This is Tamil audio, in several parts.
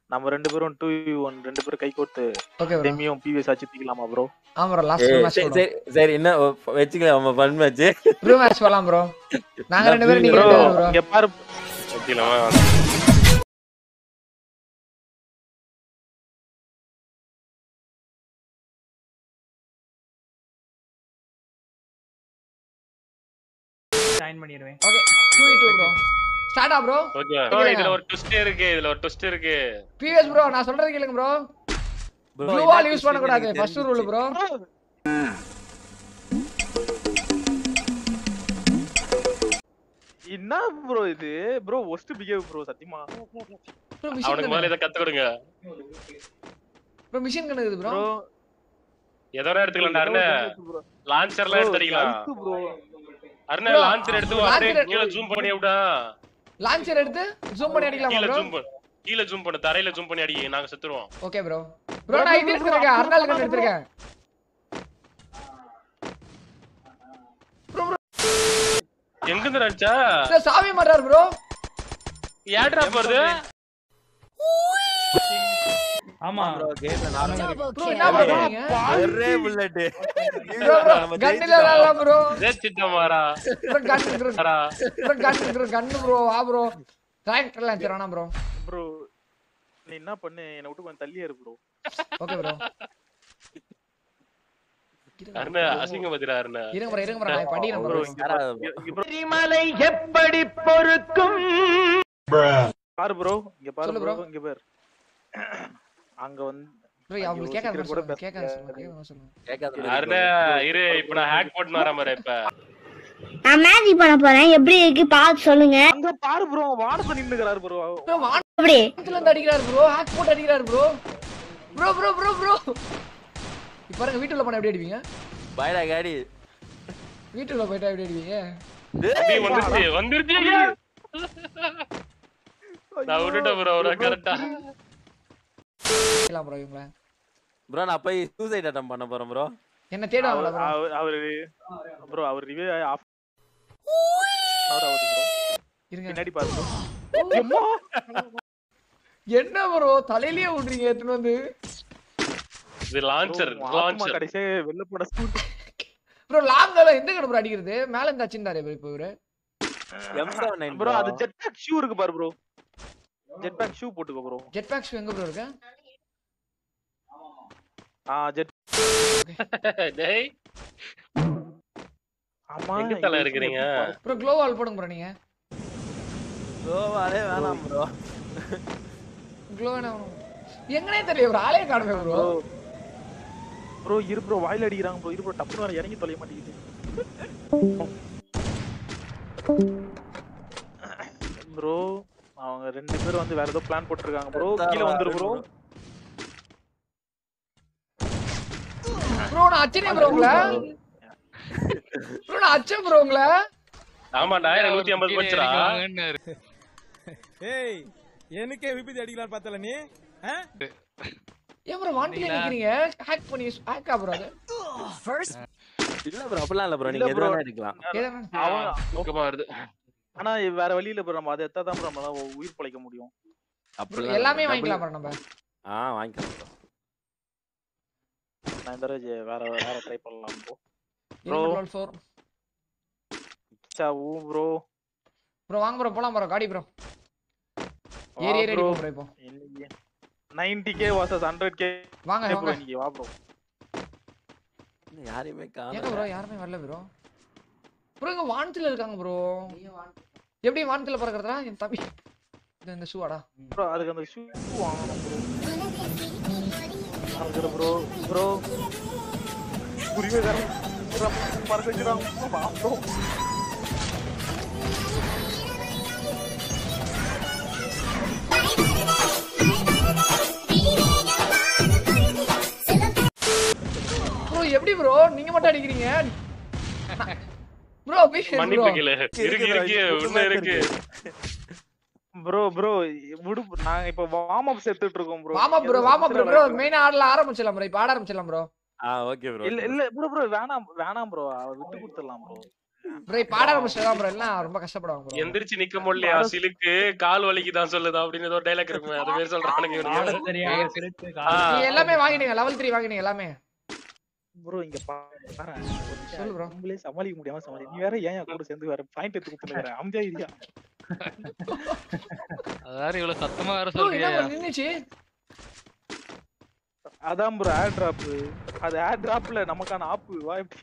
நம்ம ரெண்டு பேரும் டூ ஒன் ரெண்டு பேரும் கை கோர்த்து ஓகே ப்ரோ டெமியும் பிவிஎஸ் ஆச்சு தூக்கலாமா ப்ரோ ஆமா ப்ரோ லாஸ்ட் ஏய், மேட்ச் சரி சரி சரி என்ன வச்சுக்கலாம் நம்ம ஃபன் மேட்ச் ப்ரோ மேட்ச் வரலாம் ப்ரோ நாங்க ரெண்டு பேரும் நீங்க ப்ரோ ரெண்டு பேரும் ப்ரோ இங்க பாரு வச்சுக்கலாமா ஜாயின் பண்ணிடுவேன் ஓகே 2 2 ப்ரோ ஸ்டார்ட் ஆ ப்ரோ ஓகே கேக்குறேன். இதுல ஒரு ட்விஸ்ட் இருக்கு இதுல ஒரு ட்விஸ்ட் இருக்கு பிவிஎஸ் ப்ரோ நான் சொல்றது கேளுங்க ப்ரோ ப்ளூ வால் யூஸ் பண்ண கூடாது ஃபர்ஸ்ட் ரூல் ப்ரோ என்ன ப்ரோ இது ப்ரோ ஒஸ்ட் பிஹேவ் ப்ரோ சத்தியமா ப்ரோ மிஷின் அவனுக்கு முதல்ல இதை கத்து கொடுங்க ப்ரோ மிஷின் கணக்குது ப்ரோ ப்ரோ எதோ எடுத்துக்கலாம் அருண் லான்ச்சர்லாம் எடுத்து அடிக்கலாம் ப்ரோ அருண் Bro, லான்ச்சர் எடுத்து launcher அப்படியே எடுத்து- கீழே ஜூம் பண்ணி விடா லான்ச்சர் எடுத்து ஜூம் பண்ணி அடிக்கலாமா கீழே ப்ரோ ஜூம் கீழே ஜூம் பண்ணு தரையில ஜூம் பண்ணி அடி நாங்க செத்துருவோம் ஓகே ப்ரோ ப்ரோ நான் இது எடுத்துருக்கேன் அர்னால் கன் எடுத்துருக்கேன் எங்க இருந்து அடிச்சா ப்ரோ சாவி மாட்டார் ப்ரோ ஏட்ரா போறது ஆமா ப்ரோ என்ன ப்ரோ பண்ணீங்க ஒரே புல்லட் ப்ரோ ப்ரோ கன் இல்ல இல்ல ப்ரோ ஜெயிச்சிட்ட Maara bro gun bro Maara bro gun bro gun bro வா ப்ரோ ட்ராக்டர் லான்ச்சர் வேணாம் ப்ரோ ப்ரோ நீ என்ன பண்ணு என்னை விட்டு கொஞ்சம் தள்ளியே இரு ப்ரோ ஓகே ப்ரோ அருண் அசிங்க பத்திரா அருண் இருங்க ப்ரோ இருங்க ப்ரோ நான் படிக்கிறேன் ப்ரோ ப்ரோ இங்க பாரு. இங்க ப்ரோ எரிமலை எப்படி பொறுக்கும் பாரு ப்ரோ இங்க பாரு சொல்லு ப்ரோ bro. இங்க பாரு அங்க வந்து ப்ரோ அவங்க ஐயோ, கேட்காத சீக்கிரம் கூட கூட கேட்காத சொல்லுங்க கேட்காத சொல்லுங்க கேட்காத அருண் இரு இப்ப நான் ஹேக் போட்டு வரேன் பாரு இப்ப நான் மேஜிக் பண்ண போறேன் எப்படி இருக்கு பார்த்து சொல்லுங்க அங்க பாரு ப்ரோ வானத்துல நின்னுக்கிறாரு ப்ரோ ப்ரோ எப்படி வானத்துல இருந்து அடிக்கிறாரு ப்ரோ ஹேக் போட்டு அடிக்கிறாரு bro bro bro bro bro இப்போ பாருங்க வீட்டுல போனா எப்படி அடிப்பீங்க பாய்டா காடி வீட்டுல போயிட்டா எப்படி அடிப்பீங்க தம்பி வந்துருச்சு வந்துருச்சு ஐயா. நான் விட்டுட்டேன் ப்ரோ அவரை கரெக்டா கேட்கலாம் ப்ரோ இவங்கள ப்ரோ நான் போய் சூசைட் அட்டம் பண்ண போறேன் ப்ரோ என்ன தேடுவாங்களா ப்ரோ அவர் அவரு ப்ரோ அவர் ரிவே ஆஃப் அவர் அவர் ப்ரோ இருங்க பின்னாடி பாரு ப்ரோ என்ன ப்ரோ தலையிலேயே விடுறீங்க எடுத்துன்னு வந்து இது லான்ச்சர் ஆத்மா லான்ச்சர் கடைசியே வெளில போன ஸ்கூல் ப்ரோ லாங்கால எந்த கடை ப்ரோ அடிக்கிறது மேல இருந்து அச்சிருந்தாரு இப்போ இவரு M79 ப்ரோ அது ஜெட் பேக் ஷூ இருக்கு பாரு ப்ரோ ஜெட் பேக் ஷூ போட்டுக்கோ ப்ரோ ஜெட் பேக் ஷூ எங்க ப்ரோ இருக்கு ஆ ஜெட் டேய் ஆமா எங்க தல இருக்கிறீங்க ப்ரோ க்ளோ வால் போடுங்க ப்ரோ நீங்க ப்ரோவாலே வேணாம் ப்ரோ க்ளோ என்ன எங்கனே தெரியல ப்ரோ ஆளே காணுமே ப்ரோ ப்ரோ ப்ரோ இரு ப்ரோ வாயில அடிக்கிறாங்க ப்ரோ இரு ப்ரோ டப்புனு வர இறங்கி தொலைய மாட்டேங்குது ப்ரோ அவங்க ரெண்டு பேரும் வந்து வேற ஏதோ பிளான் போட்டுருக்காங்க ப்ரோ கீழ வந்துரு ப்ரோ ப்ரோ நான் அச்சனே ப்ரோ உங்கள ப்ரோ நான் அச்சேன் ப்ரோ உங்கள ஆமாடா எனக்கு நூத்தி ஐம்பது போச்சுடா ஏய் எனக்கே விபத்து அடிக்கலாம் பார்த்தல நீ ஆ? ஏன் ப்ரோ வாண்டில நிக்கிறீங்க ஹேக் பண்ணி ஹேக்கா ப்ரோ அது இல்ல ப்ரோ அப்படிலாம் இல்ல ப்ரோ இல்ல நீங்க எது bro. வேணா எடுக்கலாம் ஏதா- அவன் தூக்கமா வருது ஆனா வேற வழி இல்ல ப்ரோ நம்ம அதை எத்தா தான் ப்ரோ நம்மளால உயிர் பிழைக்க முடியும் அப்படிலாம் எல்லாமே double- வாங்கிக்கலாம் ப்ரோ நம்ம ஆ வாங்கிக்கலாம் bro. நான் இந்த தடவை ஜெ- வேற வேற ட்ரை பண்ணலாம் ப்ரோ ப்ரோ Bro. 4 சா ஊ ப்ரோ ப்ரோ வாங்க ப்ரோ போலாம் ப்ரோ காடி ப்ரோ ஏறி ஏறி ப்ரோ அடிப்போம் ப்ரோ இப்போ 90k vs 100k வாங்க ப்ரோ வாங்க இன்னைக்கு வா ப்ரோ இன்னும் யாரையுமே ஏங்க காணோம் ப்ரோ யாருமே வரல ப்ரோ ப்ரோ இங்க வானத்துல இருக்காங்க ப்ரோ எப்படி வானத்துல பறக்கறதா என் தம்பி இந்த இந்த ஷூவாடா ப்ரோ அதுக்கு அந்த ஷூ வாங்கணும் ப்ரோ ப்ரோ ப்ரோ புரியவே மறக்க வச்சுறாங்க வா ப்ரோ ப்ரோ எப்படி ப்ரோ நீங்க மட்டும் அடிக்கிறீங்க ப்ரோ ப்ரோ மன்னிப்பு கேளு இருக்கு இருக்கு இன்னும் இருக்கு ப்ரோ ப்ரோ விடு நாங்க இப்ப வார்ம் அப் எடுத்துட்டு இருக்கோம் ப்ரோ வாமா ப்ரோ வாமா ப்ரோ ப்ரோ மெயின் ஆடல ஆரம்பிச்சிடலாம் ப்ரோ இப்போ ஆட ஆரம்பிச்சிடலாம் ப்ரோ ஆ ஓகே ப்ரோ இல்ல இல்ல ப்ரோ ப்ரோ வேணாம் வேணாம் ப்ரோ விட்டு கொடுத்துடலாம் ப்ரோ ப்ரோ இப்ப ஆட ஆரம்பிச்சிட்டா ப்ரோ எல்லாம் ரொம்ப கஷ்டப்படுவாங்க ப்ரோ எந்திரிச்சு நிக்க முடியலையா சிலுக்கு கால் வலிக்குதான் சொல்லுது அப்படின்னு ஏதோ டைலாக் இருக்குமே அது பேர் சொல்றானுங்க இவனுங்க. ஆடத் தெரியாத சிரிச்சு ஆ, கால் நீங்க எல்லாமே வாங்கிட்டீங்க லெவல் த்ரீ வாங்கிட்டீங்க எல்லாமே ப்ரோ இங்க பாரு சொல்லு bro. உங்களே சமாளிக்க முடியாம சமாளி நீ வேற ஏன் என் கூட சேர்ந்து வேற பாயிண்ட் எடுத்து கொடுத்துருக்க அமைதியா இல்லையா அதாவது இவ்வளவு சத்தமா வேற ப்ரோ என்ன சொல்றியா bro நின்னுச்சு அதான் ப்ரோ ஏர் டிராப் அது ஏர் டிராப்ல நமக்கான ஆப்பு வா எப்படி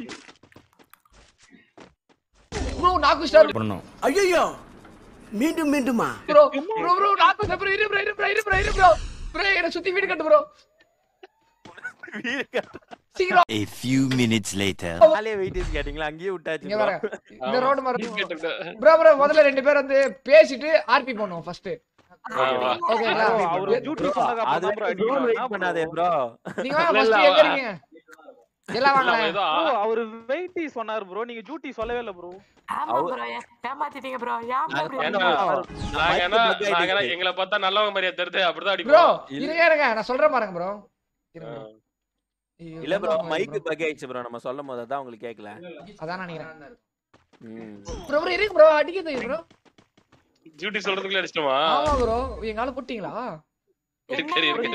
ப்ரோ நாக்கு ஸ்டார் ஐயோ மீண்டும் மீண்டுமா ப்ரோ ப்ரோ ப்ரோ நாக்கு ஸ்டார் ப்ரோ இரு ப்ரோ இரு ப்ரோ இரு ப்ரோ இரு ப்ரோ ப்ரோ என்ன சுத்தி வீடு கட்டு ப்ரோ வீடு கட்ட- சீக்கிரம் A few minutes later. காலையே வெயிட்டேஜ் கேட்டீங்களா அங்கேயே விட்டாச்சு இங்க bro. வர இந்த ரோடு மாதிரி கேட்டுக்கிட்டு. ப்ரோ ப்ரோ முதல்ல ரெண்டு பேர் வந்து பேசிட்டு ஆர்பி பண்ணுவோம் ஃபர்ஸ்ட் வா, வா. ஓகேங்களா அவரு டியூட்டி சொன்னதுக்கு அது அப்புறம் ப்ரோ வரைக்கும் zone wait பண்ணாதே ப்ரோ நீங்க வாங்க இல்ல, ஃபர்ஸ்ட் இல்ல, எங்க இருக்கீங்க எல்லாம் இல்ல, அவன் வாங்க ஏதோ ப்ரோ அவரு வெயிட்டி சொன்னாரு ப்ரோ நீங்க டியூட்டி சொல்லவே இல்ல ப்ரோ ஏமாத்திட்டீங்க ப்ரோ ஏன் ஏன்னா, அந்த நாங்க என்ன- mic bug நாங்க என்ன ஆயிடுச்சு. எங்களை பார்த்தா நல்லவங்க மாதிரியா தெரியுது அப்படிதான் ப்ரோ அடிப்போம் இருங்க இருங்க நான் சொல்றேன் பாருங்க ப்ரோ இருங்க bro. ஐயோ, இல்ல ப்ரோ ரொம்ப மைக் bro. பக் ஆயிடுச்சு ப்ரோ நம்ம சொல்லும் போது அதான் உங்களுக்கு கேட்கல அதான் நினைக்கிறேன் ம். ப்ரோ ப்ரோ இருங்க ப்ரோ அடிக்குது ப்ரோ டியூட்டி சொல்றதுக்குள்ள அடிச்சிட்டோமா ஆமா ப்ரோ எங்க ஆளு போட்டீங்களா இருக்கு இருக்கு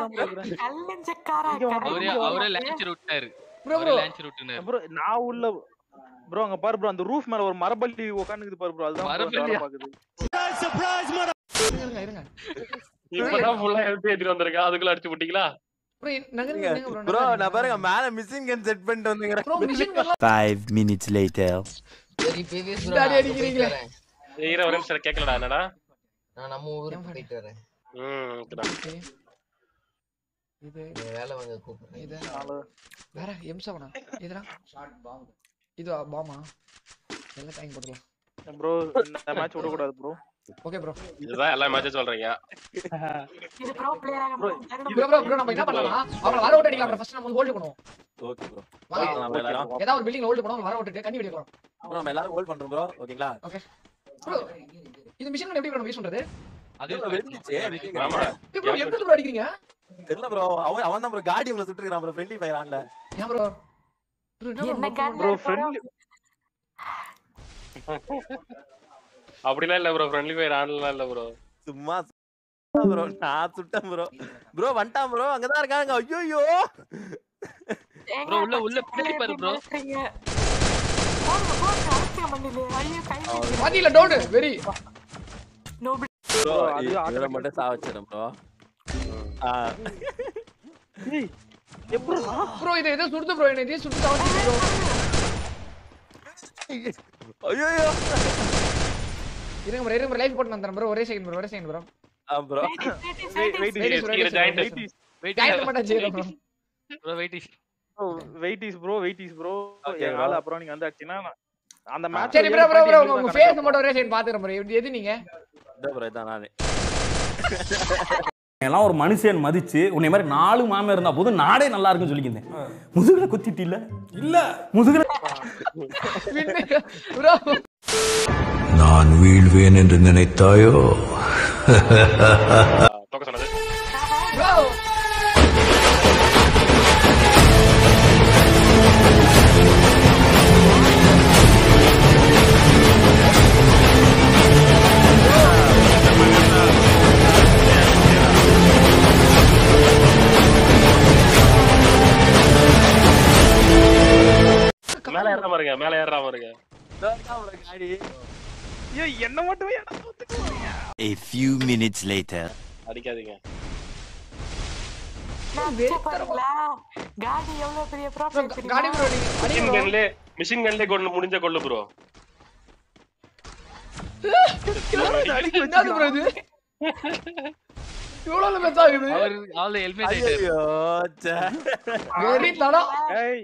அவரே அவரே லான்ச்சர் விட்டாரு ப்ரோ அவரே ப்ரோ லான்ச்சர் விட்டுனாரு ப்ரோ நான் உள்ள ப்ரோ அங்க பாரு ப்ரோ அந்த ரூஃப் மேல ஒரு மரபள்ளி உட்காந்துக்குது பாரு ப்ரோ அதுதான் bro அந்த வேலை மரபல்லியா? பாக்குது இருங்க இருங்க இப்பதான் ஃபுல்லா ஹெல்த் ஏத்திட்டு வந்திருக்கேன் அதுக்குள்ள அடிச்சு விட்டீங்களா ப்ரோ நகருங்க நகருங்க ப்ரோ ப்ரோ நான் பாருங்க மேல மிஷின் கன் செட் பண்ணிட்டு வந்துங்கறேன் bro machine Five minutes later. அடி அடிக்கிறீங்களே ஈர ஒரு நிமிஷம் கேட்கலடா என்னடா நான் நம்ம ஊருக்கு போயிட்டு வரேன் ம் ஓகேடா. இது வேலை வாங்க கூப்பிடுறேன் இது வேற எம் செவனா இதுடா இது பாமா எல்லாம் டைம் போட்டுக்கலாம் ப்ரோ இந்த மேட்ச் விட கூடாது ப்ரோ ஓகே ப்ரோ இதுதான் எல்லா மேட்சும் சொல்றீங்க ப்ரோ ப்ரோ ப்ரோ நம்ம என்ன பண்ணலாம் அவங்கள வர விட்டு அடிக்கலாம் ஃபர்ஸ்ட் நம்ம ஹோல்ட் பண்ணுவோம் ஓகே ப்ரோ வாங்க நம்ம எல்லாரும் ஏதாவது ஒரு பில்டிங் ஹோல்ட் பண்ணுவோம் வர விட்டுட்டு கண்ணி வெடிக்கலாம் bro, நம்ம எல்லாரும் ஹோல்ட் பண்றோம் ப்ரோ ஓகேங்களா ஓகே ப்ரோ இது மிஷின் எப்படி நம்ம யூஸ் பண்றது அது bro, வெடிச்சிச்சு machine gun. ஆமா ப்ரோ எங்க ப்ரோ அடிக்கிறீங்க தெரியல ப்ரோ அவன் அவன் தான் ப்ரோ காடி உங்களை சுட்டுறான் ப்ரோ ஃப்ரெண்ட்லி ஃபயர் ஆன்ல ஏன் ப்ரோ என்ன ப்ரோ ஃப்ரெண்ட்லி அப்படிலாம் இல்ல ப்ரோ ஃப்ரெண்ட்லி ஃபயர் ஆன்லாம் இல்ல ப்ரோ சும்மா ப்ரோ நான் சுட்டேன் ப்ரோ ப்ரோ வந்துட்டான் ப்ரோ அங்கதான் இருக்காங்க ஐயோ ப்ரோ உள்ள உள்ள பின்னாடி பாரு ப்ரோ பாத்தீங்களா டவுன் வெரி ப்ரோ அது இதுல automatic. மட்டும் சா வச்சிடும் ப்ரோ ஏய் எப்படி ப்ரோ இது ஏதோ சுடுது ப்ரோ என்ன இதே சுட்டு தாவச்சு ப்ரோ ஐயோ இருங்க ப்ரோ இருங்க ப்ரோ லைஃப் போட்டு நான் தரேன் ப்ரோ ஒரே செகண்ட் ப்ரோ ஒரே second bro bro wait Ladies, wait ladies, giant. ladies. Wait time மட்டும் செய்யறோம் bro bro wait wait is bro wait is bro Okay, என் bro. ஆளு அப்புறம் நீங்க வந்து அடிச்சீங்கன்னா அந்த மேட்ச் சரி ப்ரோ ப்ரோ ப்ரோ உங்க ஃபேஸ் மட்டும் ஒரே செகண்ட் பாத்துறேன் ப்ரோ எது- எது நீங்க இந்த ப்ரோ இதான் நானே எல்லாம் ஒரு மனுஷன் மதிச்சு உன்னை மாதிரி நாலு மாமே இருந்தா போதும் நாடே நல்லா இருக்குன்னு சொல்லிக்கிந்தேன் முதுகுல குத்திட்டு இல்ல இல்ல முதுகுல ப்ரோ நான் வீழ்வேன் என்று நினைத்தாயோ தோக்க சொன்னது ப்ரோ மேல ஏறாம இருங்க மேல ஏறாம இருங்க இதான் ப்ரோ காடி ஏய் என்ன மட்டும் ஏன்டா தோத்துக்குறீங்க? A few minutes later. அடிக்காதீங்க காடி எவ்வளவு பெரிய ப்ரோ ப்ராப்ளம் காடி ப்ரோ நீங்க அடி மிஷின் ப்ரோ கன்லே மிஷின் கன்லே கொண்டு முடிஞ்ச கொள்ளு ப்ரோ என்னது ப்ரோ இது இவ்வளவு மெத்தா ஆகுது அவர் ஆல் ஹெல்மெட் ஆயிட்டாரு ஐயோ ச்சே. வெரி தடா ஏய்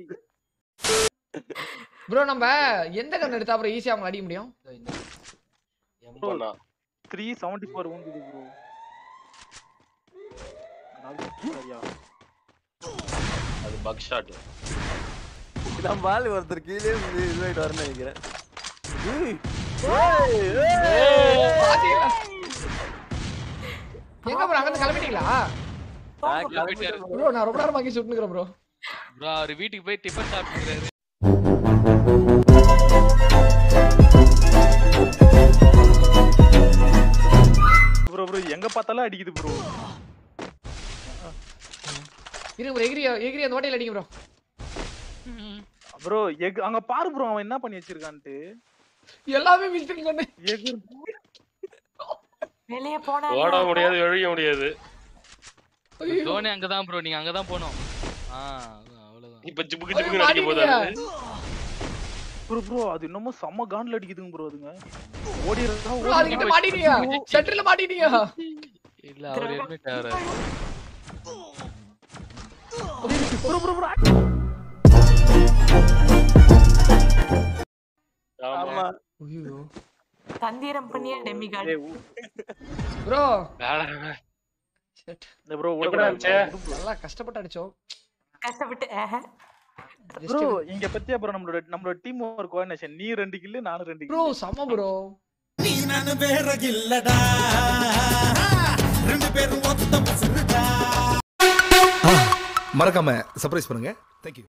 ப்ரோ நம்ம எந்த கன் எடுத்தா அப்புறம் ஈஸியா அவங்க அடிக்க முடியும் பண்ணா 374 ஊந்துது ப்ரோ சரியா அது பக் ஷாட் இதான் பால் ஒருத்தர் கீழே இருந்து இதுவாயிட்டு வரேன்னு நினைக்கிறேன் ஏய், ஏய், ஏய். பாத்தீங்களா? எங்க ப்ரோ அங்க கிளம்பிட்டீங்களா நான் கிளம்பிட்டேன். ப்ரோ நான் ரொம்ப நேரமா அங்கே சுட்டுக்கிறேன் ப்ரோ ப்ரோ அவர் வீட்டுக்கு போய் டிஃபன் சாப்பிட்டுக்கிறாரு ப்ரோ எங்க பார்த்தாலும் அடிக்குது ப்ரோ இருங்க ப்ரோ எகிரி எகிரி அந்த ஓட்டையில அடிங்க ப்ரோ ப்ரோ எக் அங்க பாரு ப்ரோ அவன் என்ன பண்ணி வச்சிருக்கான்ட்டு எல்லாமே மிஸ்டேக் பண்ணு எகு வெளியே போனா ஓட முடியாது எழுக முடியாது தோனி அங்கதான் ப்ரோ நீங்க அங்கதான் போனோம் ஆ அதான், அவ்வளவுதான் இப்ப ஜிபுக்கு ஜிபுக்கு அடிக்க போதாரு ப்ரோ ப்ரோ அது இன்னமும் செம்ம கான்ல அடிக்குதுங்க ப்ரோ அதுங்க ஓடிறதா ப்ரோ அதுக்கிட்ட மாட்டிட்டீங்க சென்டர்ல மாட்டிட்டீங்க இல்ல அவர் ஹெல்மெட் ஆறாரு ப்ரோ ப்ரோ ப்ரோ ஆமா ஐயோ தந்திரம் பண்ணிய டெமிகாட் ப்ரோ வேணாம் ஷட் ப்ரோ எப்படிடா இருந்துச்சு? நல்லா கஷ்டப்பட்டு அடிச்சோம் கஷ்டப்பட்டு ஆஹா. ப்ரோ இங்க பத்தியா ப்ரோ நம்மளோட நம்மளோட டீம் ஒரு கோஆர்டினேஷன் நீ ரெண்டு கில்லு நானும் ரெண்டு ப்ரோ செம ப்ரோ நீ நானு வேற இல்லடா ரெண்டு பேரும் ஒத்த மறக்காம சர்ப்ரைஸ் பண்ணுங்க தேங்க்யூ